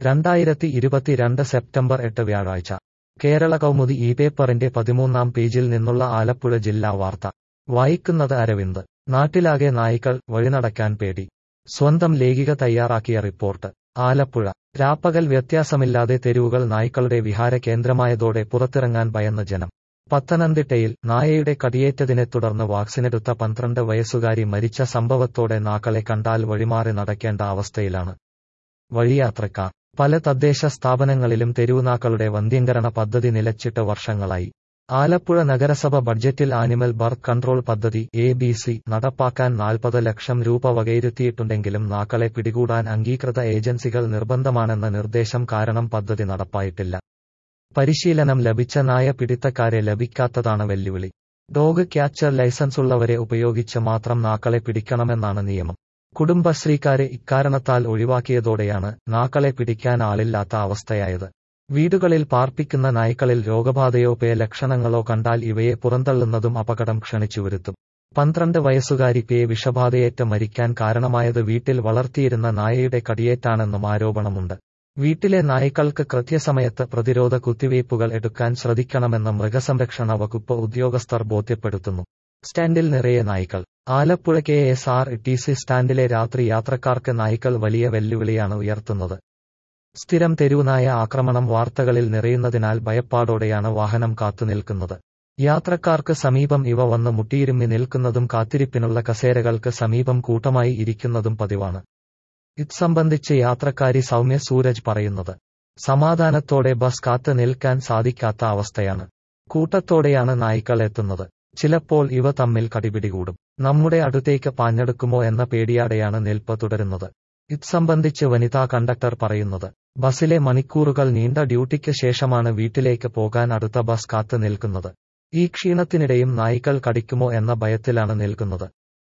രണ്ടായിരത്തി ഇരുപത്തിരണ്ട് സെപ്റ്റംബർ എട്ട് വ്യാഴാഴ്ച കേരള കൗമുദി ഈ പേപ്പറിന്റെ പതിമൂന്നാം പേജിൽ നിന്നുള്ള ആലപ്പുഴ ജില്ലാ വാർത്ത വായിക്കുന്നത് അരവിന്ദ് നാട്ടിലാകെ നായ്ക്കൾ വഴിനടക്കാൻ പേടി സ്വന്തം ലേഖിക തയ്യാറാക്കിയ റിപ്പോർട്ട് ആലപ്പുഴ രാപ്പകൽ വ്യത്യാസമില്ലാതെ തെരുവുകൾ നായ്ക്കളുടെ വിഹാര കേന്ദ്രമായതോടെ പുറത്തിറങ്ങാൻ ഭയന്ന ജനം പത്തനംതിട്ടയിൽ നായയുടെ കടിയേറ്റതിനെ തുടർന്ന് വാക്സിനെടുത്ത പന്ത്രണ്ട് വയസ്സുകാരി മരിച്ച സംഭവത്തോടെ നാക്കളെ കണ്ടാൽ വഴിമാറി നടക്കേണ്ട അവസ്ഥയിലാണ് വഴിയാത്രക്കാർ പല തദ്ദേശ സ്ഥാപനങ്ങളിലും തെരുവുനാക്കളുടെ വന്ധ്യംകരണ പദ്ധതി നിലച്ചിട്ട് വർഷങ്ങളായി ആലപ്പുഴ നഗരസഭ ബഡ്ജറ്റിൽ ആനിമൽ ബർത്ത് കൺട്രോൾ പദ്ധതി എ ബി സി നടപ്പാക്കാൻ നാൽപ്പത് ലക്ഷം രൂപ വകയിരുത്തിയിട്ടുണ്ടെങ്കിലും നാക്കളെ പിടികൂടാൻ അംഗീകൃത ഏജൻസികൾ നിർബന്ധമാണെന്ന നിർദ്ദേശം കാരണം പദ്ധതി നടപ്പായിട്ടില്ല പരിശീലനം ലഭിച്ച നായ പിടിത്തക്കാരെ ലഭിക്കാത്തതാണ് വെല്ലുവിളി ഡോഗ് ക്യാച്ചർ ലൈസൻസുള്ളവരെ ഉപയോഗിച്ച് മാത്രം നാക്കളെ പിടിക്കണമെന്നാണ് നിയമം കുടുംബശ്രീക്കാരെ ഇക്കാരണത്താൽ ഒഴിവാക്കിയതോടെയാണ് നാക്കളെ പിടിക്കാൻ ആളില്ലാത്ത അവസ്ഥയായത് വീടുകളിൽ പാർപ്പിക്കുന്ന നായ്ക്കളിൽ രോഗബാധയോ പേ ലക്ഷണങ്ങളോ കണ്ടാൽ ഇവയെ പുറന്തള്ളുന്നതും അപകടം ക്ഷണിച്ചുവരുത്തും പന്ത്രണ്ട് വയസ്സുകാരി പേ വിഷബാധയേറ്റ് മരിക്കാൻ കാരണമായത് വീട്ടിൽ വളർത്തിയിരുന്ന നായയുടെ കടിയേറ്റാണെന്നും ആരോപണമുണ്ട് വീട്ടിലെ നായ്ക്കൾക്ക് കൃത്യസമയത്ത് പ്രതിരോധ കുത്തിവയ്പ്പുകൾ എടുക്കാൻ ശ്രദ്ധിക്കണമെന്ന് മൃഗസംരക്ഷണ വകുപ്പ് ഉദ്യോഗസ്ഥർ ബോധ്യപ്പെടുത്തുന്നു സ്റ്റാൻഡിൽ നിറയെ നായ്ക്കൾ Alappuzha K S R T C സ്റ്റാൻഡിലെ രാത്രി യാത്രക്കാർക്ക് നായ്ക്കൾ വലിയ വെല്ലുവിളിയാണ് ഉയർത്തുന്നത് സ്ഥിരം തെരുവുനായ ആക്രമണം വാർത്തകളിൽ നിറയുന്നതിനാൽ ഭയപ്പാടോടെയാണ് വാഹനം കാത്തുനിൽക്കുന്നത് യാത്രക്കാർക്ക് സമീപം ഇവ വന്ന് മുട്ടിയിരുമ്മി നിൽക്കുന്നതും കാത്തിരിപ്പിനുള്ള കസേരകൾക്ക് സമീപം കൂട്ടമായി ഇരിക്കുന്നതും പതിവാണ് ഇത് സംബന്ധിച്ച് യാത്രക്കാരി സൗമ്യ സൂരജ് പറയുന്നത് സമാധാനത്തോടെ ബസ് കാത്തു നിൽക്കാൻ സാധിക്കാത്ത അവസ്ഥയാണ് കൂട്ടത്തോടെയാണ് നായ്ക്കൾ എത്തുന്നത് ചിലപ്പോൾ ഇവ തമ്മിൽ കടിപിടികൂടും നമ്മുടെ അടുത്തേക്ക് പാഞ്ഞെടുക്കുമോ എന്ന പേടിയാടെയാണ് നിൽപ്പ് തുടരുന്നത് ഇത് സംബന്ധിച്ച് വനിതാ കണ്ടക്ടർ പറയുന്നത് ബസ്സിലെ മണിക്കൂറുകൾ നീണ്ട ഡ്യൂട്ടിക്ക് ശേഷമാണ് വീട്ടിലേക്ക് പോകാൻ അടുത്ത ബസ് കാത്തു നിൽക്കുന്നത് ഈ ക്ഷീണത്തിനിടെയും നായ്ക്കൾ കടിക്കുമോ എന്ന ഭയത്തിലാണ് നിൽക്കുന്നത്